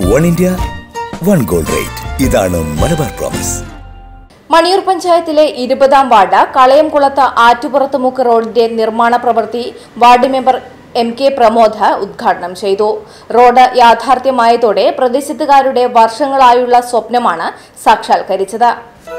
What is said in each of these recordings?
One India one gold rate ഇതാണ് Malabar promise Maniyur പഞ്ചായത്തിലെ ഇരുപതാം വാർഡ് കളയംകുളത്ത് ആറ്റുപുറത്തുമുക്ക് റോഡിന്റെ നിർമ്മാണ പ്രവൃത്തി ward member M K Pramod ഉദ്ഘാടനം ചെയ്തു റോഡ് യാഥാർത്ഥ്യമായതോടെ പ്രദേശത്തുകാരുടെ വർഷങ്ങളായുള്ള സ്വപ്നമാണ് സാക്ഷാത്കരിച്ചത്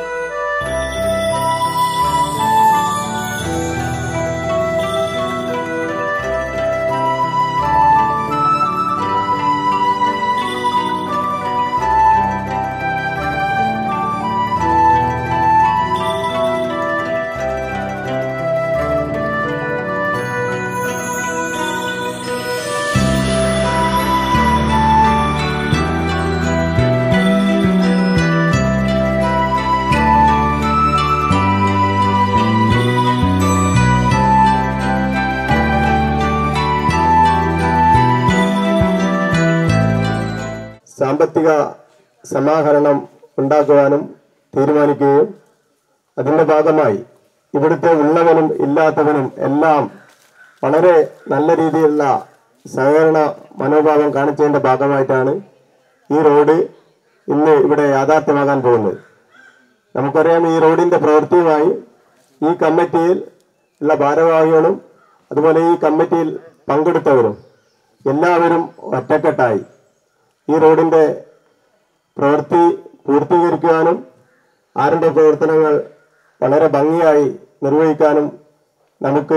സാമ്പത്തിക സമാഹരണം ഉണ്ടാക്കുവാനും തീരുമാനിക്കുകയും അതിൻ്റെ ഭാഗമായി ഇവിടുത്തെ ഉള്ളവനും ഇല്ലാത്തവനും എല്ലാം വളരെ നല്ല രീതിയിലുള്ള സഹകരണ മനോഭാവം കാണിച്ചതിൻ്റെ ഭാഗമായിട്ടാണ് ഈ റോഡ് ഇന്ന് ഇവിടെ യാഥാർത്ഥ്യമാകാൻ പോകുന്നത് നമുക്കറിയാം ഈ റോഡിൻ്റെ പ്രവൃത്തിയുമായി ഈ കമ്മിറ്റിയിൽ ഉള്ള ഭാരവാഹികളും അതുപോലെ ഈ കമ്മിറ്റിയിൽ പങ്കെടുത്തവരും എല്ലാവരും ഒറ്റക്കെട്ടായി ഈ റോഡിൻ്റെ പ്രവൃത്തി പൂർത്തീകരിക്കുവാനും ആറിൻ്റെ പ്രവർത്തനങ്ങൾ വളരെ ഭംഗിയായി നിർവഹിക്കാനും നമുക്ക്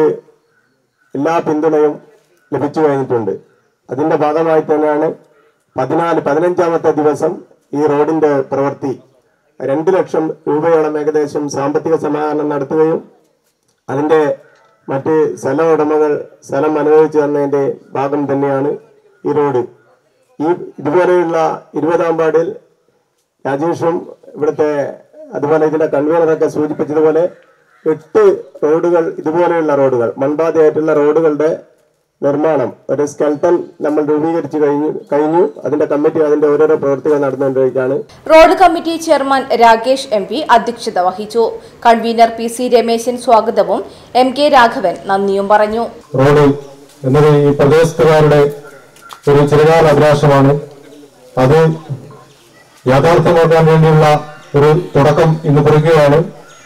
എല്ലാ പിന്തുണയും ലഭിച്ചു കഴിഞ്ഞിട്ടുണ്ട് അതിൻ്റെ ഭാഗമായി തന്നെയാണ് പതിനാല് പതിനഞ്ചാമത്തെ ദിവസം ഈ റോഡിൻ്റെ പ്രവൃത്തി രണ്ട് ലക്ഷം രൂപയോളം ഏകദേശം സാമ്പത്തിക സമാഹരണം നടത്തുകയും അതിൻ്റെ മറ്റ് സ്ഥല ഉടമകൾ സ്ഥലം അനുവദിച്ചു തന്നതിൻ്റെ ഭാഗം തന്നെയാണ് ഈ റോഡ് ഈ ഇതുപോലെയുള്ള ഇരുപതാം വാർഡിൽ രാജേഷും ഇവിടുത്തെ അതുപോലെ ഇതിന്റെ കൺവീനറൊക്കെ സൂചിപ്പിച്ചതുപോലെ എട്ട് റോഡുകൾ ഇതുപോലെയുള്ള റോഡുകൾ മൺപാതയായിട്ടുള്ള റോഡുകളുടെ നിർമ്മാണം ഒരു സ്കെൽട്ടൻ നമ്മൾ രൂപീകരിച്ചു കഴിഞ്ഞു കഴിഞ്ഞു അതിന്റെ കമ്മിറ്റി അതിന്റെ ഓരോരോ പ്രവൃത്തികൾ നടന്നുകൊണ്ടിരിക്കുകയാണ് road committee chairman Rakesh M P അധ്യക്ഷത വഹിച്ചു കൺവീനർ പി സി രമേശൻ സ്വാഗതവും എം കെ രാഘവൻ നന്ദിയും പറഞ്ഞു റോഡ് എന്നത് ഈ പ്രദേശത്തുകാരുടെ ഒരു ചിരകാല അഭിലാഷമാണ് അത് യാഥാർത്ഥ്യമാക്കാൻ വേണ്ടിയുള്ള ഒരു തുടക്കം ഇന്ന് കുറിക്കുകയാണ്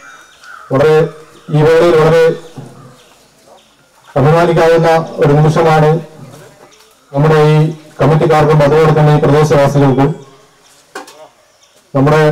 വളരെ ഈ വേളയിൽ വളരെ അഭിമാനിക്കാവുന്ന ഒരു നിമിഷമാണ് നമ്മുടെ ഈ കമ്മിറ്റിക്കാർക്കും അതുപോലെ തന്നെ ഈ പ്രദേശവാസികൾക്കും നമ്മുടെ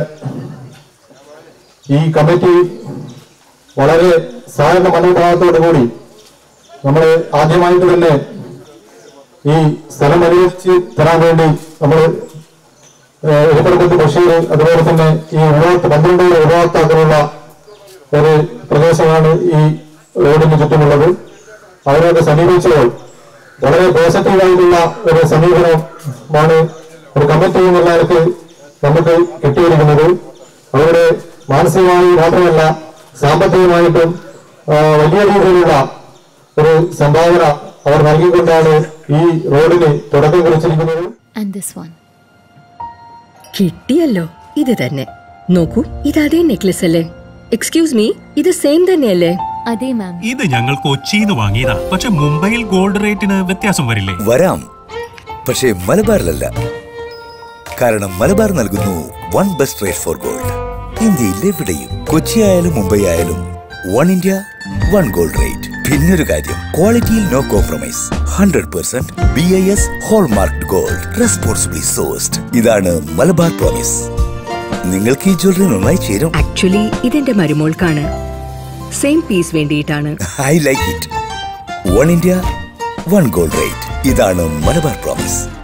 ഈ കമ്മിറ്റി വളരെ സഹകരണ മനോഭാവത്തോടു കൂടി നമ്മൾ ആദ്യമായിട്ട് തന്നെ ഈ സ്ഥലം അനുവദിച്ച് തരാൻ വേണ്ടി നമ്മൾ എലിപ്പടക്കത്ത് ബഷീർ അതുപോലെ തന്നെ ഈ ഉപഭോക്ത പന്ത്രണ്ട് ഉപഭോക്താക്കളുള്ള ഒരു പ്രദേശമാണ് ഈ റോഡിന് ചുറ്റുമുള്ളത് അവരെയൊക്കെ സമീപിച്ചപ്പോൾ വളരെ പോസിറ്റീവായിട്ടുള്ള ഒരു സമീപനമാണ് ഒരു കമ്മിറ്റി എന്നുള്ള നിലക്ക് നമുക്ക് കിട്ടിയിരിക്കുന്നത് അവരുടെ മാനസികമായി മാത്രമല്ല സാമ്പത്തികമായിട്ടും ആ, വലിയ രീതിയിലുള്ള ഒരു സംഭാവന അവർ നൽകിക്കൊണ്ടാണ് ഈ റോഡിന് തുടക്കം കുറിച്ചിരിക്കുന്നത് and this one. കിട്ടിയല്ലോ ഇത് തന്നെ നോക്കൂ ഇത് അതേ നെക്ലസ് അല്ലേ എക്സ്ക്യൂസ് മീ ഇത് സെയിം തന്നെയല്ലേ അതെ മാം ഇത് ഞങ്ങൾ കൊച്ചിന്ന് വാങ്ങിയതാ പക്ഷെ മുംബൈയിൽ ഗോൾഡ് റേറ്റിന് വ്യത്യാസം വരില്ലേ വരാം പക്ഷേ മലബാറിലല്ല കാരണം മലബാർ നൽകുന്നു one best rate for gold ഇന്ത്യയിൽ എവിടെയും കൊച്ചി ആയാലും മുംബൈ ആയാലും one India one gold rate പിന്നൊരു കാര്യം ക്വാളിറ്റിയിൽ no compromise hundred percent B I S hallmark gold responsibly sourced ഇതാണ് മലബാർ പ്രോമിസ് നിങ്ങൾക്ക് ഈ ജ്വല്ലറി നന്നായി ചേരും ആക്ച്വലി ഇതെന്റെ മരുമോൾക്കാണ് സെയിം പീസ് വേണ്ടിയിട്ടാണ് I like it one India one gold rate ഇതാണ് മലബാർ പ്രോമിസ്